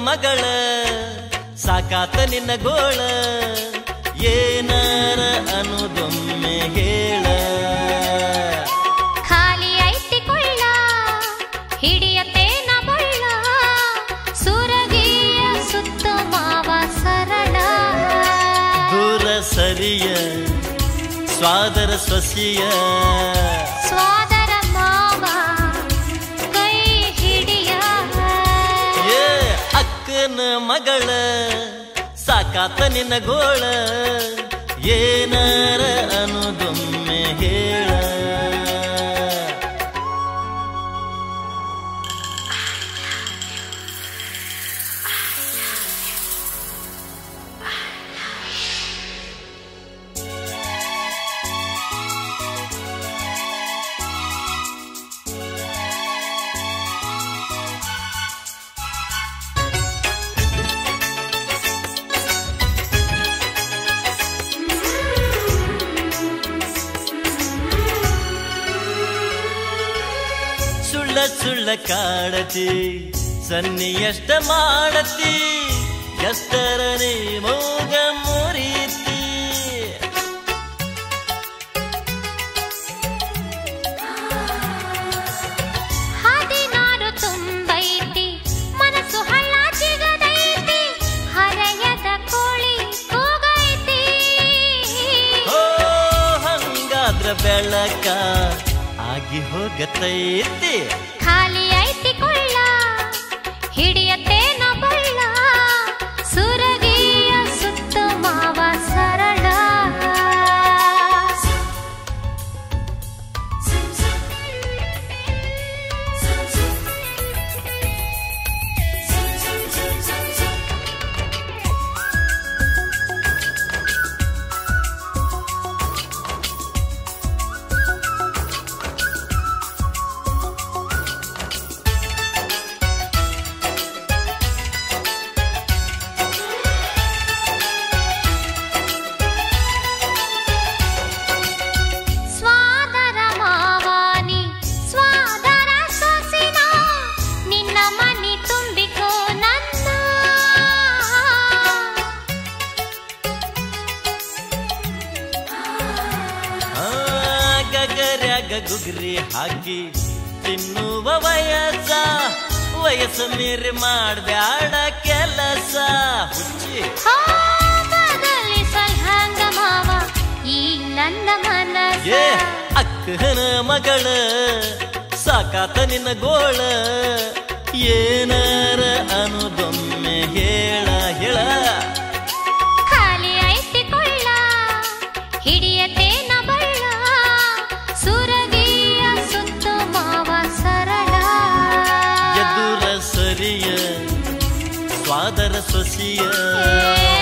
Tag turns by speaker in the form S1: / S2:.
S1: ಮಗಳ ಸಾಕಾತ ನಿನ್ನ ಗೋಳ ಏನಾರ ಅನ್ನೋದೊಮ್ಮೆ ಹೇಳ
S2: ಖಾಲಿ ಐತಿ ಕೊಳ್ಳ ಹಿಡಿಯತೇನ ಬಳ್ಳ ಸುರಗಿಯ ಸುತ್ತ ಮಾವ ಸರಳ
S1: ದೂರ ಸರಿಯ ಸ್ವಾದರ ಸ್ವಸಿಯ
S2: ಸ್ವಾದರ ಮಾವ ಕೈ ಹಿಡಿಯ
S1: ಏ ಅಕ್ಕನ ಮಗಳ ಸಾಕಾತ ನಿನ್ನ ಗೋಳ ಏನಾರ ಅನ್ನೋದೊಮ್ಮೆ ಹೇಳ ಸುಳ್ಳ ಸುಳ್ಳ ಕಾಡತಿ ಸನ್ನಿ ಎಷ್ಟ ಮಾಡತಿ ಎಷ್ಟರ ನೀ ಮೋಗ ಮುರಿತಿ
S2: ಹದಿನಾರು ತುಂಬೈತಿ ಮನಸ್ಸು ಹಳ್ಳ ಜಿಗದೈತಿ ಹರೆಯದ ಕೋಳಿ ಕೂಗೈತಿ
S1: ಓ ಹಂಗಾದ್ರ ಬೆಳಕ ಆಗಿ ಹೋಗತೈತಿ
S2: ಖಾಲಿ ಐತಿ ಕೊಳ್ಳ ಹಿಡಿಯತೇನ ಬಳ್ಳ ಸುರಗಿಯ ಸುತ್ತ ಮಾವ ಸರಳ ಸ್ವಾದರ ಮಾವಾನಿ ಸ್ವಾದರ ಸೊಸಿನ ನಿನ್ನ ಮನಿ ತುಂಬಿಕೋ ನನ್ನ
S1: ಆ, ಗಗರ್ಯಾಗ ಗುಗ್ರಿ ಹಾಕಿ ತಿನ್ನುವ ವಯಸ್ಸ ವಯಸ್ಸು ಮೀರಿ ಮಾಡ್ಬ್ಯಾಡ ಕೆಲಸ ಹುಚ್ಚಿ
S2: ಹೋ ಬದಲಿಸಲ್ ಹಂಗ ಮಾವ ಈ ನನ್ನ ಮನಸ್ಸ
S1: ಏ ಅಕ್ಕನ ಮಗಳ ಸಾಕಾತ ನಿನ್ನ ಗೋಳ ಏನಾರ ಅನ್ನೋದೊಮ್ಮೆ ಹೇಳ ಹೇಳ
S2: ಖಾಲಿ ಐತಿ ಕೊಳ್ಳ ಹಿಡಿಯತೇನ ಬಳ್ಳ ಸುರಗಿಯ ಸುತ್ತ ಮಾವ ಸರಳ
S1: ಎದುರ ಸರಿಯ ಸ್ವಾದರ ಸೊಸಿಯ
S2: ಏ